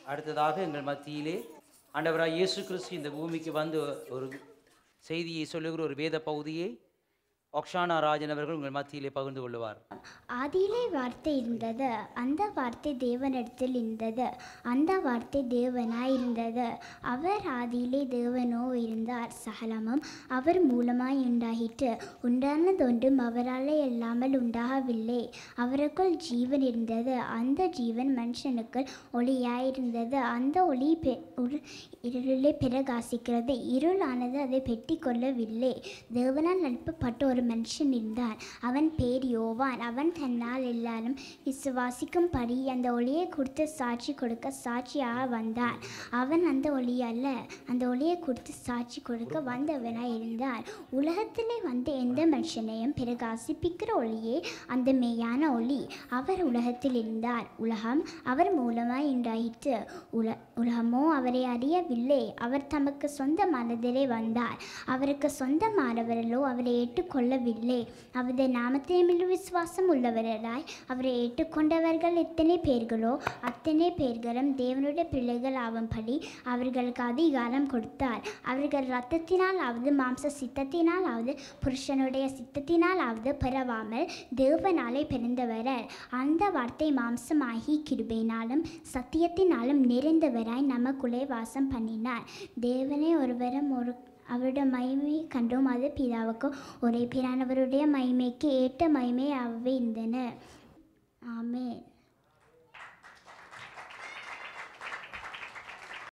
அடுத்ததாக எங்கள் மத்தியிலே ஆண்டவராய் இயேசு கிறிஸ்து இந்த பூமிக்கு வந்து ஒரு செய்தியை சொல்லுகிற ஒரு வேத பகுதியை ஒக்ஷானா ராஜன் அவர்கள் உங்கள் மத்தியிலே பகிர்ந்து கொள்ளுவார் ஆதியிலே வார்த்தை இருந்தது அந்த வார்த்தை தேவனிடத்தில் இருந்தது அந்த வார்த்தை தேவனாய் இருந்தது அவர் ஆதியிலே தேவனோ இருந்தார் சகலமும் அவர் மூலமாய் உண்டாயிற்று உண்டானதொன்றும் அவராலே இல்லாமல் உண்டாகவில்லை அவருக்குள் ஜீவன் இருந்தது அந்த ஜீவன் மனுஷனுக்குள் ஒளியாயிருந்தது அந்த ஒளி பெ உரு- இருளிலே பிரகாசிக்கிறது இருளானது அதை பெட்டி கொள்ளவில்லை தேவனால் அனுப்பப்பட்ட ஒரு மனுஷன் இருந்தான் அவன் பேர் யோவான் அவன் தன்னால் எல்லாரும் விசுவாசிக்கும்படி அந்த ஒளியை கொடுத்து சாட்சி கொடுக்க சாட்சியாக வந்தான் அவன் அந்த ஒளி அல்ல அந்த ஒளியை கொடுத்து சாட்சி கொடுக்க வந்தவனாய் இருந்தான் உலகத்திலே வந்த எந்த மனுஷனையும் பிரகாசிப்பிக்கிற ஒளியே அந்த மெய்யான ஒளி அவர் உலகத்தில் இருந்தார் உலகம் அவர் மூலமாய் உண்டாயிற்று உல உலகமோ அவரை அறியவில்லை அவர் தமக்கு சொந்தமானதிலே வந்தார் அவருக்கு சொந்தமானவர்களோ அவரை ஏற்றுக்கொள்ளவில்லை அவரது நாமத்திலும் விசுவாசம் உள்ளவர்களாய் அவரை ஏற்றுக்கொண்டவர்கள் எத்தனை பேர்களோ அத்தனை பேர்களும் தேவனுடைய பிள்ளைகள் ஆகும்படி அவர்களுக்கு அதிகாரம் கொடுத்தார் அவர்கள் இரத்தத்தினாலாவது மாம்ச சித்தத்தினாலாவது புருஷனுடைய சித்தத்தினாலாவது பிறவாமல் தேவனாலே பிறந்தவரர் அந்த வார்த்தை மாம்சமாகி கிருபையினாலும் சத்தியத்தினாலும் நிறைந்தவராய் நமக்குள்ளே வாசம் பண்ணினார் தேவனே ஒருவரும் ஒரு அவருடைய மகிமையை கண்டோம் அது பிதாவுக்கும் ஒரே பிரானவருடைய மகிமைக்கு ஏற்ற மகிமை அவை இருந்தன ஆமென்